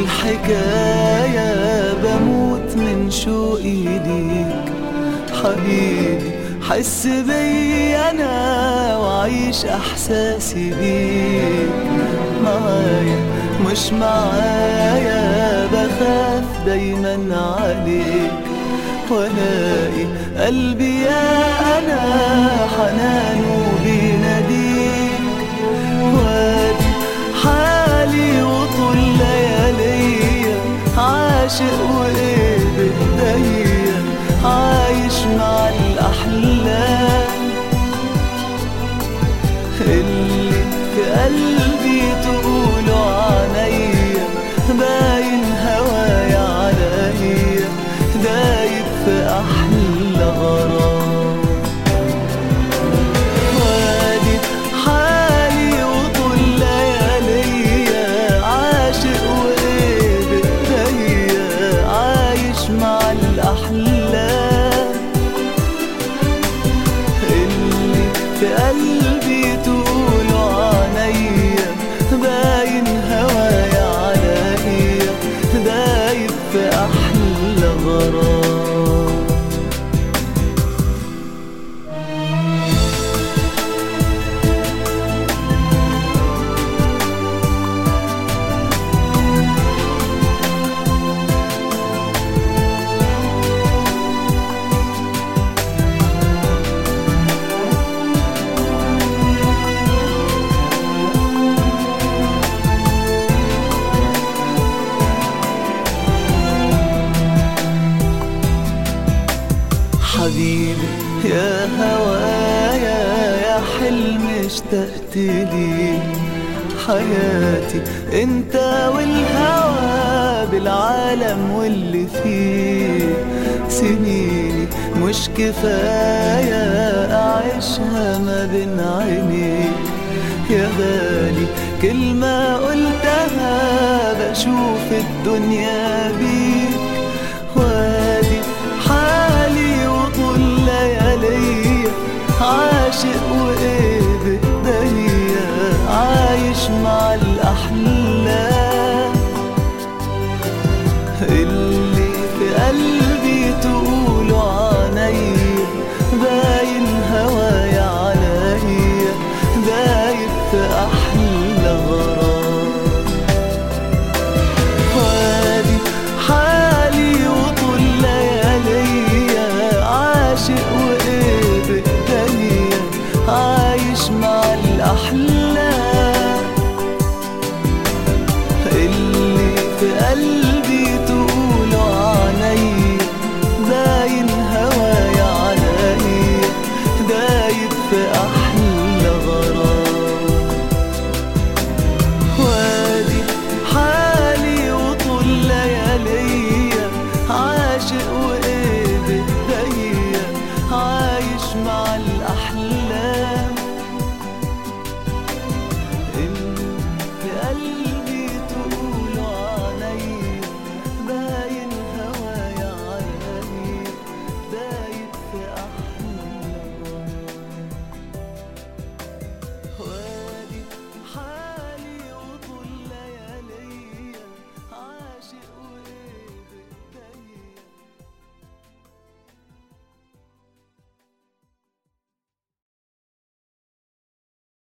الحكاية بموت من شوقي ليك حبيبي حس بي أنا وعيش إحساسي بيك معايا مش معايا بخاف دايما عليك والاقي قلبي يا أنا حنانه بيناديك وادي حالي وطول لياليا عاشق وايه بايديا عايش مع الاحلام اللي في قلبي تقولوا عنيا باين هوايا عليا دايب في احلى غرام وادي حالي وطول لياليا عاشق وايه بايديا عايش مع الاحلام اللي في قلبي تقولوا عنيا باين هوايا عليا دايب في احلى غرام حبيبي يا هوايا يا حلم اشتقت لي حياتي انت والهوى بالعالم واللي فيه سنيني مش كفاية أعيشها ما بين عينيك يا غالي كلمة قلتها بشوف الدنيا بيك وادي حالي وطول لياليا عاشق وايه بايديا عايش مع الاحلام اللي في قلبي تقولوا عنيا باين هوايا عليا دايب في احلى غرام وادي حالي وطول لياليا عاشق وايه بايديا عايش مع الاحلام اللي في قلبي